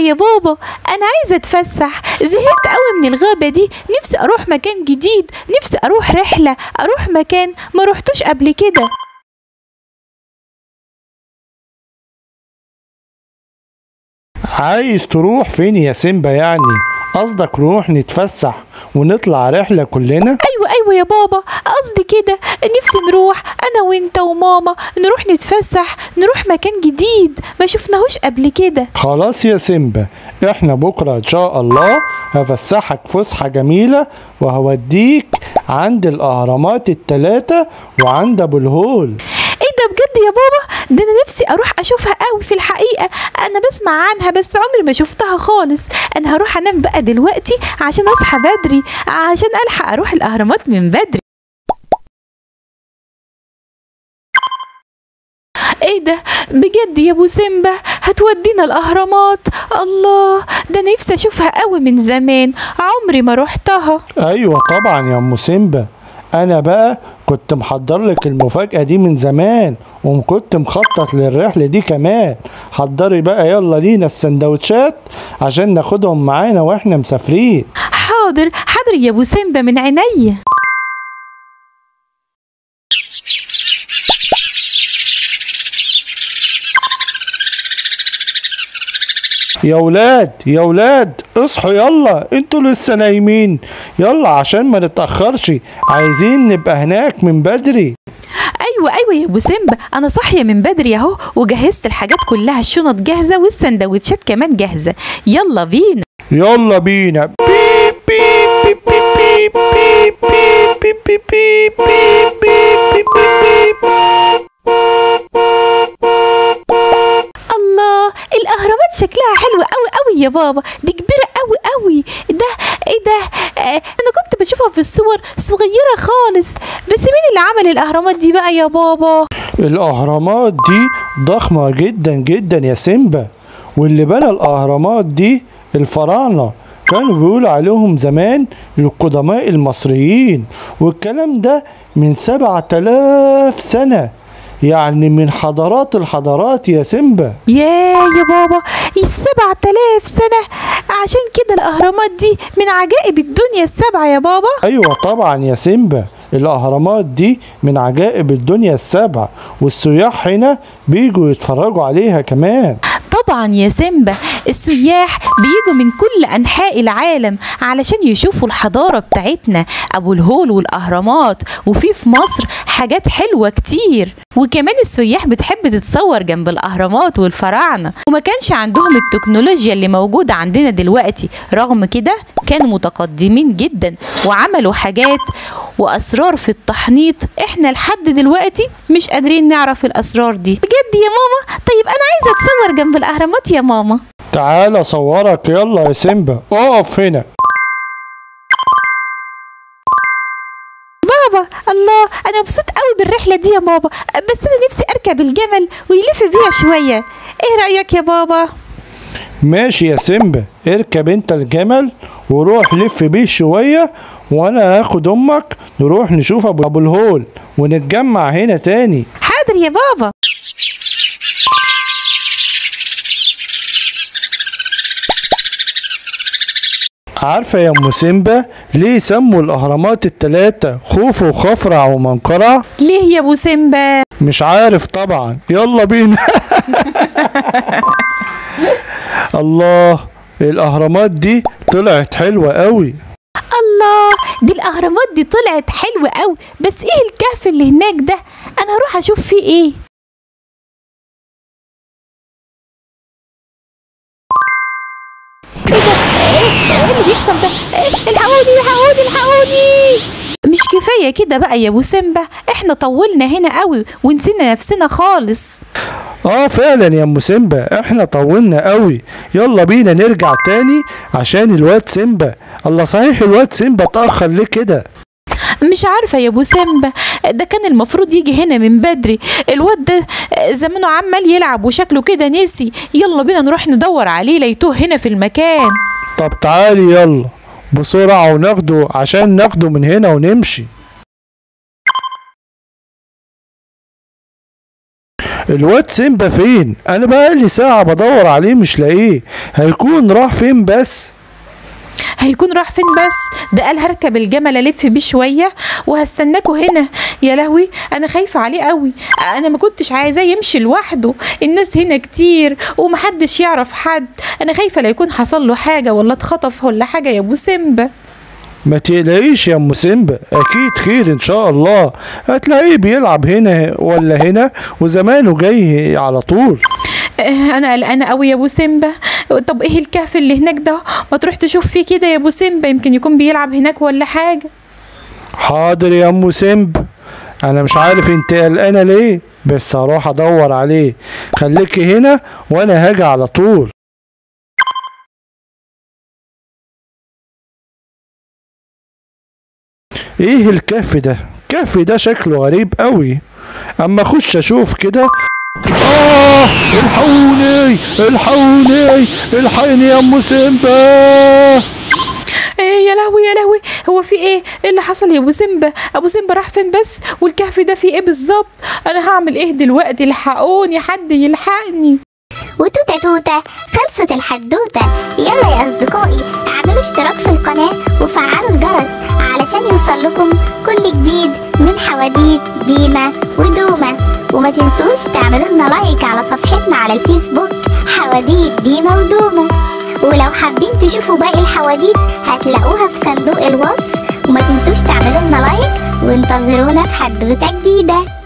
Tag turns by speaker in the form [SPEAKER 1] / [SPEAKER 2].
[SPEAKER 1] يا بابا انا عايزه اتفسح زهقت قوي من الغابه دي نفسي اروح مكان جديد نفسي اروح رحله اروح مكان ما روحتوش قبل كده
[SPEAKER 2] عايز تروح فين يا سيمبا يعني قصدك نروح نتفسح ونطلع رحلة كلنا
[SPEAKER 1] ايوه ايوه يا بابا قصدي كده نفسي نروح انا وانت وماما نروح نتفسح نروح مكان جديد ما شفناهوش قبل كده
[SPEAKER 2] خلاص يا سيمبا احنا بكرة ان شاء الله هفسحك فسحة جميلة وهوديك عند الاهرامات التلاتة وعند ابو الهول
[SPEAKER 1] ايه ده بجد يا بابا ده انا نفسي اروح اشوفها قوي في الحقيقه انا بسمع عنها بس عمري ما شفتها خالص انا هروح انام بقى دلوقتي عشان اصحى بدري عشان الحق اروح الاهرامات من بدري ايه ده بجد يا ابو سيمبا هتودينا الاهرامات الله ده أنا نفسي اشوفها قوي من زمان عمري ما روحتها
[SPEAKER 2] ايوه طبعا يا ام سيمبا انا بقى كنت محضر لك المفاجأة دي من زمان وكنت مخطط للرحلة دي كمان حضري بقى يلا لينا السندوتشات عشان ناخدهم معانا واحنا مسافرين
[SPEAKER 1] حاضر حاضر يا ابو سيمبا من عينيا
[SPEAKER 2] يا ولاد يا ولاد اصحوا يلا انتوا لسه نايمين يلا عشان ما نتأخرش عايزين نبقى هناك من بدري
[SPEAKER 1] ايوه ايوه يا ابو سيمبا انا صاحيه من بدري اهو وجهزت الحاجات كلها الشنط جاهزه والسندوتشات كمان جاهزه يلا بينا
[SPEAKER 2] يلا بينا بيب بيب بيب بيب بيب بيب بيب بيب بيب بيب بيب
[SPEAKER 1] الله الاهرامات شكلها حلو قوي قوي يا بابا دي كبيره قوي قوي ده ايه ده آه انا كنت بشوفها في الصور صغيره خالص بس مين اللي عمل الاهرامات دي بقى يا بابا
[SPEAKER 2] الأهرامات دي ضخمة جدا جدا يا سيمبا واللي بنى الأهرامات دي الفراعنة كانوا بيقولوا عليهم زمان القدماء المصريين والكلام ده من سبعة آلاف سنة يعني من حضارات الحضارات يا سيمبا
[SPEAKER 1] ياه يا بابا السبع تلاف سنة عشان كده الأهرامات دي من عجائب الدنيا السبعة يا بابا
[SPEAKER 2] أيوة طبعا يا سيمبا الأهرامات دي من عجائب الدنيا السبع والسياح هنا بيجوا يتفرجوا عليها كمان
[SPEAKER 1] طبعا يا سيمبا السياح بيجوا من كل أنحاء العالم علشان يشوفوا الحضارة بتاعتنا أبو الهول والأهرامات وفي في مصر حاجات حلوة كتير وكمان السياح بتحب تتصور جنب الأهرامات والفراعنة وما كانش عندهم التكنولوجيا اللي موجودة عندنا دلوقتي رغم كده كانوا متقدمين جدا وعملوا حاجات وأسرار في التحنيط احنا لحد دلوقتي مش قادرين نعرف الأسرار دي بجد يا ماما طيب أنا عايزة أتصور جنب الأهرامات يا ماما
[SPEAKER 2] تعال صورك يلا يا سيمبا اقف هنا
[SPEAKER 1] بابا الله انا مبسوط قوي بالرحله دي يا بابا بس انا نفسي اركب الجمل ويلف بيها شويه ايه رايك يا بابا
[SPEAKER 2] ماشي يا سيمبا اركب انت الجمل وروح لف بيه شوية وانا هاخد امك نروح نشوف ابو أبو الهول ونتجمع هنا تاني
[SPEAKER 1] حاضر يا بابا
[SPEAKER 2] عارفة يا ام سيمبا ليه سموا الاهرامات التلاتة خوفو وخفرع ومنقرع
[SPEAKER 1] ليه يا ابو سيمبا
[SPEAKER 2] مش عارف طبعا يلا بينا الله الاهرامات دي طلعت حلوة قوي
[SPEAKER 1] الله دي الاهرامات دي طلعت حلوه قوي بس ايه الكهف اللي هناك ده انا هروح اشوف فيه ايه ايه ده ايه ايه اللي بيحصل ده إيه؟ الحقوني الحقوني الحقوني مش كفايه كده بقى يا ابو سيمبا احنا طولنا هنا قوي ونسينا نفسنا خالص
[SPEAKER 2] اه فعلا يا ام سيمبا احنا طولنا قوي يلا بينا نرجع تاني عشان الواد سيمبا الله صحيح الواد سيمبا اتأخر ليه كده
[SPEAKER 1] مش عارفة يا ابو سيمبا ده كان المفروض يجي هنا من بدري الواد ده زمانه عمال يلعب وشكله كده نسي يلا بينا نروح ندور عليه ليتوه هنا في المكان
[SPEAKER 2] طب تعالي يلا بسرعة وناخده عشان ناخده من هنا ونمشي الواد سيمبا فين انا بقالي ساعة بدور عليه مش لاقيه هيكون راح فين بس
[SPEAKER 1] هيكون راح فين بس ده قال هركب الجمل الف بيه شويه وهستناكوا هنا يا لهوي انا خايفه عليه قوي انا ما كنتش عايزاه يمشي لوحده الناس هنا كتير ومحدش يعرف حد انا خايفه لا يكون حصل له حاجه ولا اتخطف ولا حاجه يا ابو سيمبا
[SPEAKER 2] ما تقلقيش يا ام سيمبا اكيد خير ان شاء الله هتلاقيه بيلعب هنا ولا هنا وزمانه جاي على طول
[SPEAKER 1] آه، انا قلقانه قوي يا ابو سيمبا طب ايه الكهف اللي هناك ده ما تروح تشوف فيه كده يا ابو سيمبا يمكن يكون بيلعب هناك ولا حاجه
[SPEAKER 2] حاضر يا ام سيمبا انا مش عارف انت قلقانه ليه بس هروح ادور عليه خليكي هنا وانا هاجي على طول ايه الكهف ده الكهف ده شكله غريب قوي اما اخش اشوف كده اه الحقوني الحقوني الحقني يا ام سيمبا
[SPEAKER 1] ايه يا لهوي يا لهوي هو في ايه ايه اللي حصل يا ابو سيمبا ابو سيمبا راح فين بس والكهف ده فيه ايه بالظبط انا هعمل ايه دلوقتي الحقوني حد يلحقني
[SPEAKER 3] وتوتة توتة خلصت الحدوتة يلا يا أصدقائي اعملوا اشتراك في القناة وفعلوا الجرس علشان يوصل لكم كل جديد من حواديت ديما ودوما وما تنسوش تعملوا لنا لايك على صفحتنا على الفيسبوك حواديت ديما ودوما ولو حابين تشوفوا باقي الحواديت هتلاقوها في صندوق الوصف وما تنسوش تعملوا لنا لايك وانتظرونا في حدوتة جديدة